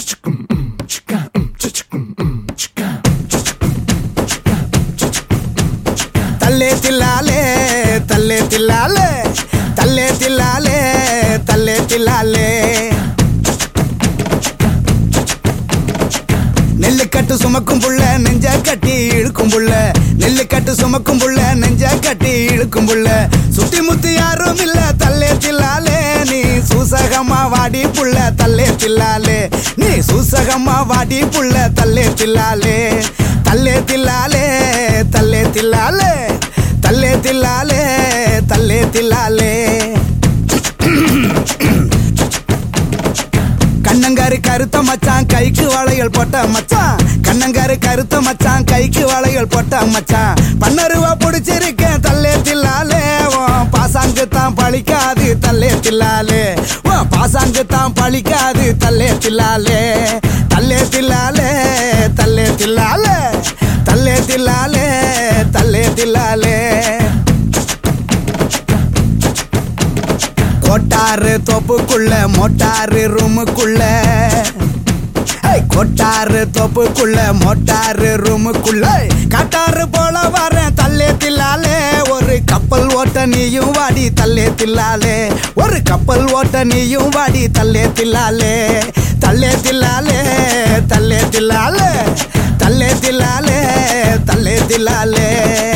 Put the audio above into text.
తల్లే తిల్లాలే తల్లే తిల్లాలే తల్లే తిల్లాలే తల్లే తిల్లాలే நெல்லு கட்டு சுமக்கும் புள்ள நெஞ்ச கட்டி இழுக்கும் புள்ள நெல்லு கட்டு சுமக்கும் புள்ள நெஞ்ச கட்டி இழுக்கும் புள்ள சுத்தி முத்தி யாரும் இல்ல தல்லே தில்லாலே நீ சூசகமா வாடி புள்ள தல்லே தில்லாலே நீ சூசகமா வாடி புள்ள தல்லே தில்லாலே தல்லே தில்லாலே தல்லே தில்லாலே தல்லே தில்லாலே தல்லே தில்லாலே கண்ணங்காரு கருத்த மச்சான் கைக்கு வளையல் போட்ட மச்சான் கண்ணங்காரு கருத்த மச்சான் கைக்கு வளையல் போட்ட மச்சான் பன்னருவா புடிச்சிருக்கேன் தல்லே தில்லாலே உன் பாசாங்கு தான் பழிக்காது தல்லே தில்லாலே உன் பாசாங்கு தான் பழிக்காது தல்லே தில்லாலே தல்லே தில்லாலே தல்லே தில்லாலே தல்லே தில்லாலே தல்லே தில்லாலே கோட்டாரு தோப்புக்குள்ள மோட்டாரு ரூமுக்குள்ள ஏய், கொட்டாரு தோப்புக்குள்ள மோட்டாரு ரூமுக்குள்ள காட்டாரு போல வரேன் தல்லே தில்லாலே ஒரு கப்பல் ஓட்ட நீயும் வாடி தல்லே தில்லாலே ஒரு கப்பல் ஓட்ட நீயும் வாடி தல்லே தில்லாலே தல்லே தில்லாலே தல்லே தில்லாலே தல்லே தில்லாலே தல்லே தில்லாலே